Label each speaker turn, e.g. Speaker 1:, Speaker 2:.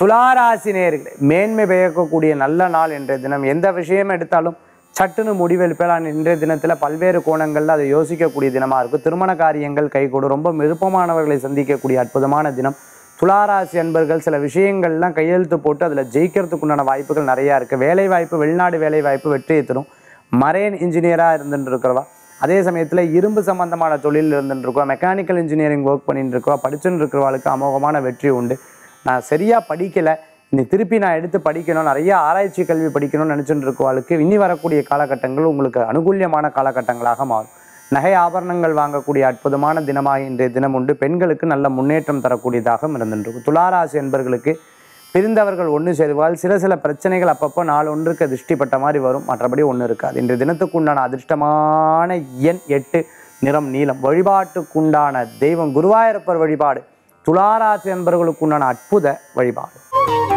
Speaker 1: துளாராசி நேயர்களே மேன்மை பெயர்க்கக்கூடிய நல்ல நாள் என்ற தினம் எந்த விஷயம் எடுத்தாலும் சட்டுன்னு முடிவெடுப்பலாம் இன்றைய தினத்தில் பல்வேறு கோணங்களில் அதை யோசிக்கக்கூடிய தினமாக இருக்கும் திருமண காரியங்கள் கைகூடும் ரொம்ப விருப்பமானவர்களை சந்திக்கக்கூடிய அற்புதமான தினம் துளாராசி அன்பர்கள் சில விஷயங்கள்லாம் கையெழுத்து போட்டு அதில் ஜெயிக்கிறதுக்கு உண்டான வாய்ப்புகள் நிறையா இருக்குது வேலை வாய்ப்பு வெளிநாடு வேலை வாய்ப்பு வெற்றியை தரும் மரேன் இன்ஜினியராக இருந்துட்டு இருக்கிறவா அதே சமயத்தில் இரும்பு சம்பந்தமான தொழில் இருந்துட்டு இருக்கோம் மெக்கானிக்கல் இன்ஜினியரிங் ஒர்க் பண்ணிட்டு இருக்கோம் படிச்சுட்டு இருக்கிறவாளுக்கு அமோகமான வெற்றி உண்டு நான் சரியாக படிக்கலை இனி திருப்பி நான் எடுத்து படிக்கணும் நிறைய ஆராய்ச்சி கல்வி படிக்கணும்னு நினச்சிட்டு இருக்கவாளுக்கு இனி வரக்கூடிய காலகட்டங்கள் உங்களுக்கு அனுகூல்யமான காலகட்டங்களாக மாறும் நகை ஆபரணங்கள் வாங்கக்கூடிய அற்புதமான தினமாக இன்றைய தினம் உண்டு பெண்களுக்கு நல்ல முன்னேற்றம் தரக்கூடியதாக இருந்துருக்கும் துளாராசி என்பர்களுக்கு பிரிந்தவர்கள் ஒன்று சேருவால் சில சில பிரச்சனைகள் அப்பப்போ நாலு ஒன்றுக்கு திருஷ்டிப்பட்ட மாதிரி வரும் மற்றபடி ஒன்று இருக்காது இன்றைய தினத்துக்கு உண்டான அதிர்ஷ்டமான எண் எட்டு நிறம் நீலம் வழிபாட்டுக்குண்டான தெய்வம் குருவாயூரப்பர் வழிபாடு துளாராசி என்பவர்களுக்கு உண்டான அற்புத வழிபாடு